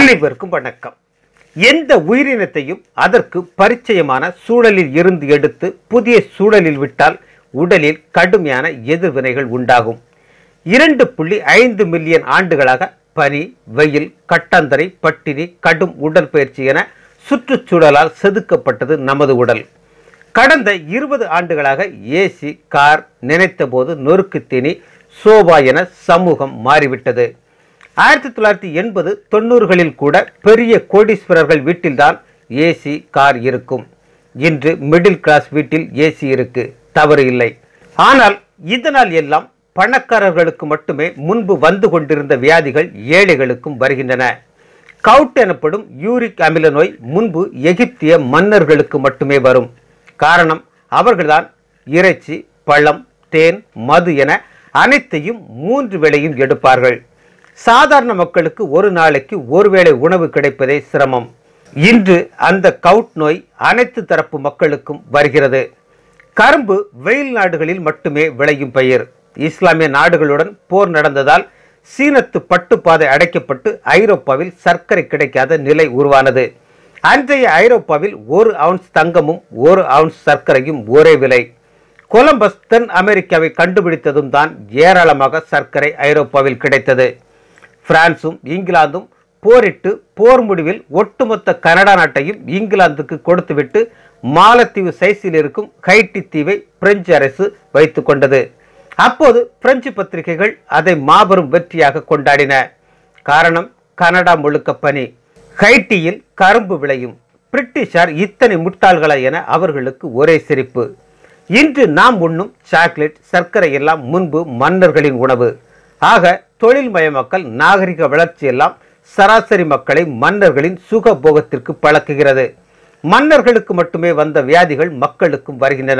அனைவருக்கும் வணக்கம் எந்த உயிரினத்தையும் அதற்கு பரிச்சயமான சூழலில் இருந்து எடுத்து புதிய சூழலில் விட்டால் உடலில் கடுமையான எதிர்வினைகள் உண்டாகும் இரண்டு புள்ளி ஐந்து மில்லியன் ஆண்டுகளாக பனி வெயில் கட்டாந்தரை பட்டினி கடும் உடற்பயிற்சி என சுற்றுச்சூழலால் செதுக்கப்பட்டது நமது உடல் கடந்த இருபது ஆண்டுகளாக ஏசி கார் நினைத்தபோது நொறுக்கு தீனி சோபா என சமூகம் மாறிவிட்டது ஆயிரத்தி தொள்ளாயிரத்தி எண்பது தொண்ணூறுகளில் கூட பெரிய கோடீஸ்வரர்கள் வீட்டில்தான் ஏசி கார் இருக்கும் இன்று மிடில் கிளாஸ் வீட்டில் ஏசி இருக்கு தவறு இல்லை ஆனால் இதனால் எல்லாம் பணக்காரர்களுக்கு மட்டுமே முன்பு வந்து கொண்டிருந்த வியாதிகள் ஏழைகளுக்கும் வருகின்றன கவுட் எனப்படும் யூரிக் அமில நோய் முன்பு எகிப்திய மன்னர்களுக்கு மட்டுமே வரும் காரணம் அவர்கள்தான் இறைச்சி பழம் தேன் மது என அனைத்தையும் மூன்று வேளையும் எடுப்பார்கள் சாதாரண மக்களுக்கு ஒரு நாளைக்கு ஒருவேளை உணவு கிடைப்பதே சிரமம் இன்று அந்த கவுட் நோய் அனைத்து தரப்பு மக்களுக்கும் வருகிறது கரும்பு வெயில் நாடுகளில் மட்டுமே விளையும் பயிர் இஸ்லாமிய நாடுகளுடன் போர் நடந்ததால் சீனத்து பட்டுப்பாதை அடைக்கப்பட்டு ஐரோப்பாவில் சர்க்கரை கிடைக்காத நிலை உருவானது அன்றைய ஐரோப்பாவில் ஒரு அவுன்ஸ் தங்கமும் ஒரு அவுன்ஸ் சர்க்கரையும் ஒரே விலை கொலம்பஸ் தென் அமெரிக்காவை கண்டுபிடித்ததும் தான் ஏராளமாக சர்க்கரை ஐரோப்பாவில் கிடைத்தது பிரான்சும் இங்கிலாந்தும் போரிட்டு போர் முடிவில் ஒட்டுமொத்த கனடா நாட்டையும் இங்கிலாந்துக்கு கொடுத்துவிட்டு மாலத்தீவு சைஸில் இருக்கும் ஹைட்டி தீவை பிரெஞ்சு அரசு வைத்துக் கொண்டது அப்போது பிரெஞ்சு பத்திரிகைகள் அதை மாபெரும் வெற்றியாக கொண்டாடின காரணம் கனடா முழுக்க பனி ஹைட்டியில் கரும்பு விளையும் பிரிட்டிஷார் இத்தனை முட்டாள்களா என அவர்களுக்கு ஒரே சிரிப்பு இன்று நாம் உண்ணும் சாக்லேட் சர்க்கரை எல்லாம் முன்பு மன்னர்களின் உணவு ஆக தொழில்மயமாக்கல் நாகரிக வளர்ச்சி எல்லாம் சராசரி மக்களை மன்னர்களின் சுக போகத்திற்கு பழக்குகிறது மன்னர்களுக்கு மட்டுமே வந்த வியாதிகள் மக்களுக்கும் வருகின்றன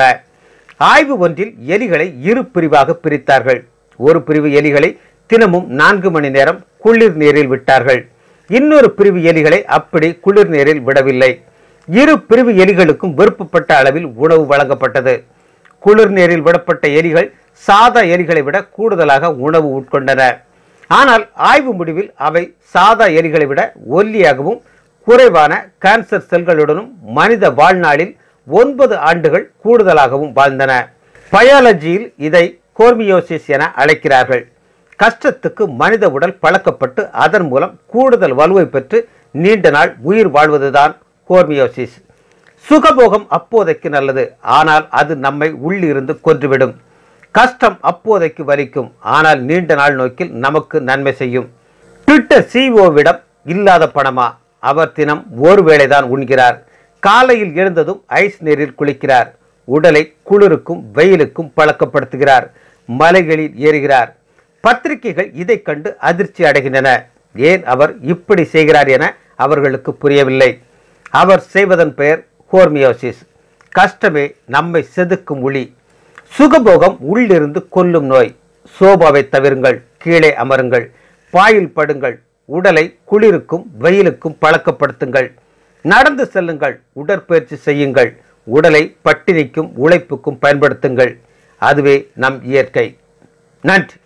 ஆய்வு ஒன்றில் எலிகளை இரு பிரிவாக பிரித்தார்கள் ஒரு பிரிவு எலிகளை தினமும் நான்கு மணி நேரம் குளிர் நீரில் விட்டார்கள் இன்னொரு பிரிவு எலிகளை அப்படி குளிர் நீரில் விடவில்லை இரு பிரிவு எலிகளுக்கும் விருப்பப்பட்ட அளவில் உணவு வழங்கப்பட்டது குளிர் நீரில் விடப்பட்ட எலிகள் சாதா எலிகளை விட கூடுதலாக உணவு உட்கொண்டன ஆனால் ஆய்வு முடிவில் அவை சாதா எலிகளை விட ஒல்லியாகவும் குறைவான கேன்சர் செல்களுடனும் மனித வாழ்நாளில் ஒன்பது ஆண்டுகள் கூடுதலாகவும் வாழ்ந்தன பயாலஜியில் இதை கோர்மியோசிஸ் என அழைக்கிறார்கள் கஷ்டத்துக்கு மனித உடல் பழக்கப்பட்டு அதன் மூலம் கூடுதல் வலுவை பெற்று நீண்ட நாள் உயிர் வாழ்வதுதான் கோர்மியோசிஸ் சுகபோகம் அப்போதைக்கு நல்லது ஆனால் அது நம்மை உள்ளிருந்து கொன்றுவிடும் கஷ்டம் அப்போதைக்கு வலிக்கும் ஆனால் நீண்ட நாள் நோக்கில் நமக்கு நன்மை செய்யும் ட்விட்டர் சிஓவிடம் இல்லாத பணமா அவர் தினம் ஒரு வேளைதான் உண்கிறார் காலையில் எழுந்ததும் ஐஸ் நீரில் குளிக்கிறார் உடலை குளிருக்கும் வெயிலுக்கும் பழக்கப்படுத்துகிறார் மலைகளில் ஏறுகிறார் பத்திரிகைகள் இதை கண்டு அதிர்ச்சி அடைகின்றன ஏன் அவர் இப்படி செய்கிறார் என அவர்களுக்கு புரியவில்லை அவர் செய்வதன் பெயர் ஹோர்மியோசிஸ் கஷ்டமே நம்மை செதுக்கும் ஒளி சுகபோகம் உள்ளிருந்து கொல்லும் நோய் சோபாவை தவிருங்கள் கீழே அமருங்கள் பாயில் படுங்கள் உடலை குளிருக்கும் வெயிலுக்கும் பழக்கப்படுத்துங்கள் நடந்து செல்லுங்கள் உடற்பயிற்சி செய்யுங்கள் உடலை பட்டினிக்கும் உழைப்புக்கும் பயன்படுத்துங்கள் அதுவே நம் இயற்கை நன்றி